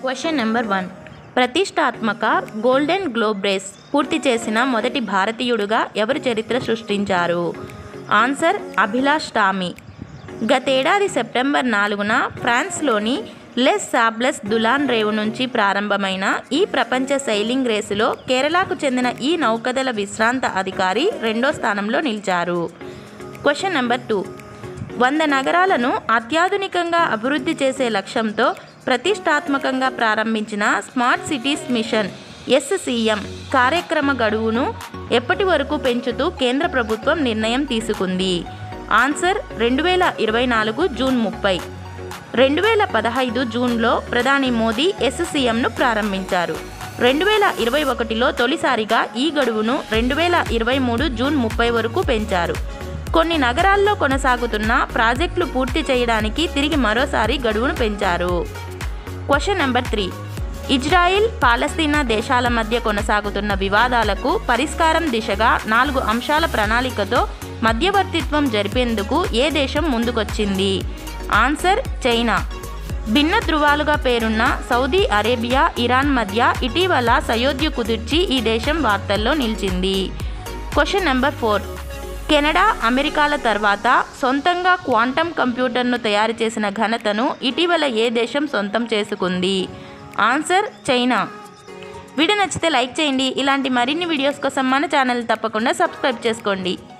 question number one ప్రతిష్టాత్మక golden globe race పూర్తి చేసిన మొదటి భారతీయుడుగా ఎవరు చరిత్ర సృష్టించారు ఆన్సర్ అభిలాష్ టామీ గతేడాది సెప్టెంబర్ నాలుగున ఫ్రాన్స్లోని లెస్ సాబ్లెస్ దులాన్ రేవు నుంచి ప్రారంభమైన ఈ ప్రపంచ సైలింగ్ రేసులో కేరళకు చెందిన ఈ నౌకదళ విశ్రాంత అధికారి రెండో స్థానంలో నిలిచారు క్వశ్చన్ నెంబర్ టూ వంద నగరాలను అత్యాధునికంగా అభివృద్ధి చేసే లక్ష్యంతో ప్రతిష్టాత్మకంగా ప్రారంభించిన స్మార్ట్ సిటీస్ మిషన్ ఎస్సీఎం కార్యక్రమ గడువును ఎప్పటి వరకు పెంచుతూ కేంద్ర ప్రభుత్వం నిర్ణయం తీసుకుంది ఆన్సర్ రెండు వేల ఇరవై నాలుగు జూన్ ముప్పై రెండు వేల పదహైదు జూన్లో ప్రధాని మోదీ ఎస్సీఎంను ప్రారంభించారు రెండు వేల ఇరవై ఒకటిలో తొలిసారిగా ఈ గడువును రెండు వేల ఇరవై మూడు జూన్ ముప్పై వరకు పెంచారు కొన్ని నగరాల్లో కొనసాగుతున్న ప్రాజెక్టులు పూర్తి చేయడానికి తిరిగి మరోసారి గడువును పెంచారు క్వశ్చన్ నెంబర్ త్రీ ఇజ్రాయిల్ పాలస్తీనా దేశాల మధ్య కొనసాగుతున్న వివాదాలకు పరిష్కారం దిశగా నాలుగు అంశాల ప్రణాళికతో మధ్యవర్తిత్వం జరిపేందుకు ఏ దేశం ముందుకొచ్చింది ఆన్సర్ చైనా భిన్న ధృవాలుగా పేరున్న సౌదీ అరేబియా ఇరాన్ మధ్య ఇటీవల సయోధ్య కుదిర్చి ఈ దేశం వార్తల్లో నిలిచింది క్వశ్చన్ నెంబర్ ఫోర్ కెనడా అమెరికాల తర్వాత సొంతంగా క్వాంటమ్ కంప్యూటర్ను తయారు చేసిన ఘనతను ఇటీవల ఏ దేశం సొంతం చేసుకుంది ఆన్సర్ చైనా వీడియో నచ్చితే లైక్ చేయండి ఇలాంటి మరిన్ని వీడియోస్ కోసం మన ఛానల్ తప్పకుండా సబ్స్క్రైబ్ చేసుకోండి